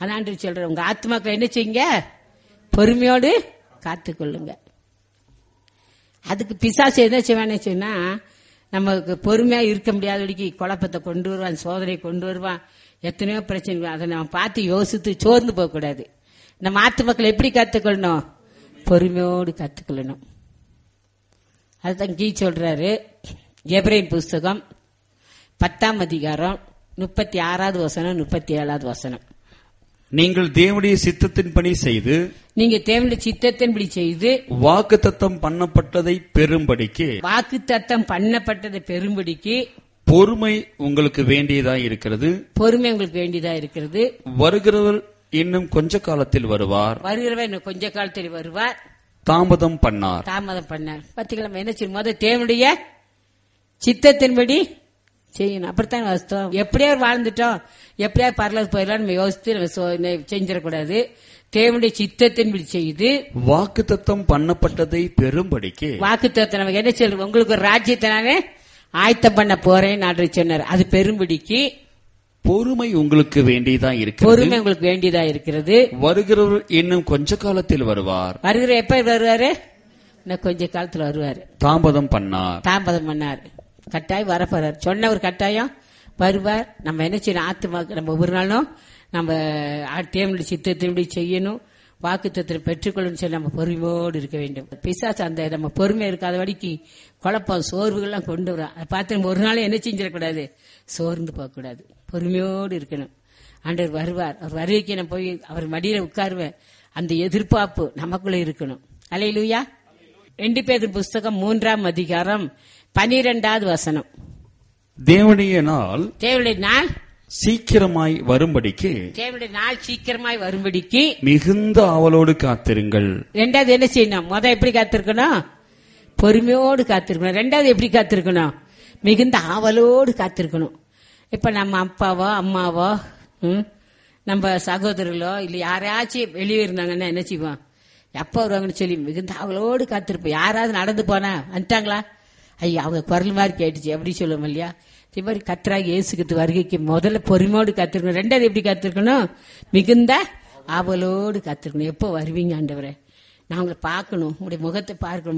அதாண்டு சொல்றேன் உங்க ஆத்மாக்களை என்ன செய்யுங்க பொறுமையோடு காத்துக்கொள்ளுங்க அதுக்கு பிசாசு என்ன செய்வானே சொன்னா நமக்கு பொறுமையா இருக்க முடியாதபடிக்கு குழப்பத்தை கொண்டு வருவான் சோதனை கொண்டு வருவான் எத்தனையோ பிரச்சனை வரும். அதை நம்ம பார்த்து யோசித்து சோர்ந்து போக கூடாது நம்ம ஆத்து எப்படி கத்துக்கொள்ளணும் பொறுமையோடு கத்துக்கொள்ளணும் அதுதான் கீ சொல்றாரு எப்ரைன் புஸ்தகம் பத்தாம் அதிகாரம் முப்பத்தி ஆறாவது வசனம் முப்பத்தி ஏழாவது வசனம் நீங்கள் தேவனுடைய சித்தத்தின்படி செய்து நீங்க தேவனுடைய சித்தத்தின்படி செய்து வாக்குத்தத்தம் பண்ணப்பட்டதை பெறும்படிக்கு வாக்கு தத்தம் பண்ணப்பட்டதை பெரும்படிக்கு பொறுமை உங்களுக்கு வேண்டியதாய் இருக்கிறது பொறுமை உங்களுக்கு வேண்டியதா இருக்கிறது வருகிறவர் இன்னும் கொஞ்ச காலத்தில் வருவார் வருகிறவன் இன்னும் கொஞ்ச காலத்தில் வருவார் தாமதம் பண்ணார் தாமதம் பண்ணார் பாத்தீங்களா நம்ம என்ன செய்யணும் முதல் தேவனுடைய சித்தத்தின்படி செய்யணும் அப்படித்தான் வாஸ்தவம் எப்படியாவது வாழ்ந்துட்டோம் எப்படியாவது பரலது போயிடலாம் நம்ம யோசித்து நம்ம சோ- நெ- செஞ்சிடக்கூடாது தேவனுடைய சித்தத்தின்படி செய்து வாக்குத்தத்தம் பண்ணப்பட்டதை பெறும்படிக்கு வாக்கு நமக்கு என்ன சொல்றது உங்களுக்கு ஒரு ராஜ்யத்தை நானே ஆயத்தம் பண்ண போறேன் நாடு சொன்னார் அது பெரும்படிக்கு பொறுமை உங்களுக்கு வேண்டியதாய் இருக்கிறது பொறுமை உங்களுக்கு வேண்டியதா இருக்கிறது வருகிறவர் இன்னும் கொஞ்ச காலத்தில் வருவார் வருகிற எப்ப வருவாரு இன்னும் கொஞ்ச காலத்துல வருவாரு தாமதம் பண்ணார் தாமதம் பண்ணார் கட்டாயம் வரப்போறார் சொன்ன ஒரு கட்டாயம் வருவார் நம்ம என்ன செய்யணும் ஆத்துமாக்கு நம்ம ஒவ்வொரு நாளும் நம்ம தேவனுடைய சித்தத்தின்படி செய்யணும் வாக்குத்தத்தை பெற்றுக்கொள்ளணும் சொல்லி நம்ம பொறுமையோடு இருக்க வேண்டும் பிசாசு அந்த நம்ம பொறுமை இருக்காத வரைக்கு குழப்பம் சோர்வுகள்லாம் கொண்டு வரும் அதை பார்த்து நம்ம ஒரு நாளும் என்ன செஞ்சிடக்கூடாது சோர்ந்து போகக்கூடாது பொறுமையோடு இருக்கணும் ஆண்டவர் வருவார் அவர் வருகைக்கு நான் போய் அவர் மடியில உட்காருவேன் அந்த எதிர்பார்ப்பு நமக்குள்ள இருக்கணும் அலையிலுயா ரெண்டு பேர் புஸ்தகம் மூன்றாம் அதிகாரம் பனிரெண்டாவது வசனம் தேவனுடைய நாள் தேவனுடைய நாள் சீக்கிரமாய் வரும்படிக்கு தேவனுடைய நாள் சீக்கிரமாய் வரும்படிக்கு மிகுந்த ஆவலோடு காத்திருங்கள் ரெண்டாவது என்ன செய்யணும் முத எப்படி காத்திருக்கணும் பொறுமையோடு காத்திருக்கணும் ரெண்டாவது எப்படி காத்திருக்கணும் மிகுந்த ஆவலோடு காத்திருக்கணும் இப்ப நம்ம அப்பாவோ அம்மாவோ ம், நம்ம சகோதரர்களோ இல்ல யாரையாச்சும் வெளியே இருந்தாங்கன்னா என்ன செய்வோம் எப்ப வருவாங்கன்னு சொல்லி மிகுந்த ஆவலோடு காத்திருப்போம் யாராவது நடந்து போனா வந்துட்டாங்களா ஐயா அவங்க குரல் மாதிரி கேட்டுச்சு எப்படி சொல்லுவோம் இல்லையா இதே மாதிரி கத்ராக இயேசுக்கு வருகைக்கு முதல்ல பொறுமையோடு காத்திருக்கணும் ரெண்டாவது எப்படி காத்திருக்கணும் மிகுந்த ஆவலோடு காத்திருக்கணும் எப்போ வருவீங்க ஆண்டவரே நான் உங்களை பார்க்கணும் உங்களுடைய முகத்தை பார்க்கணும்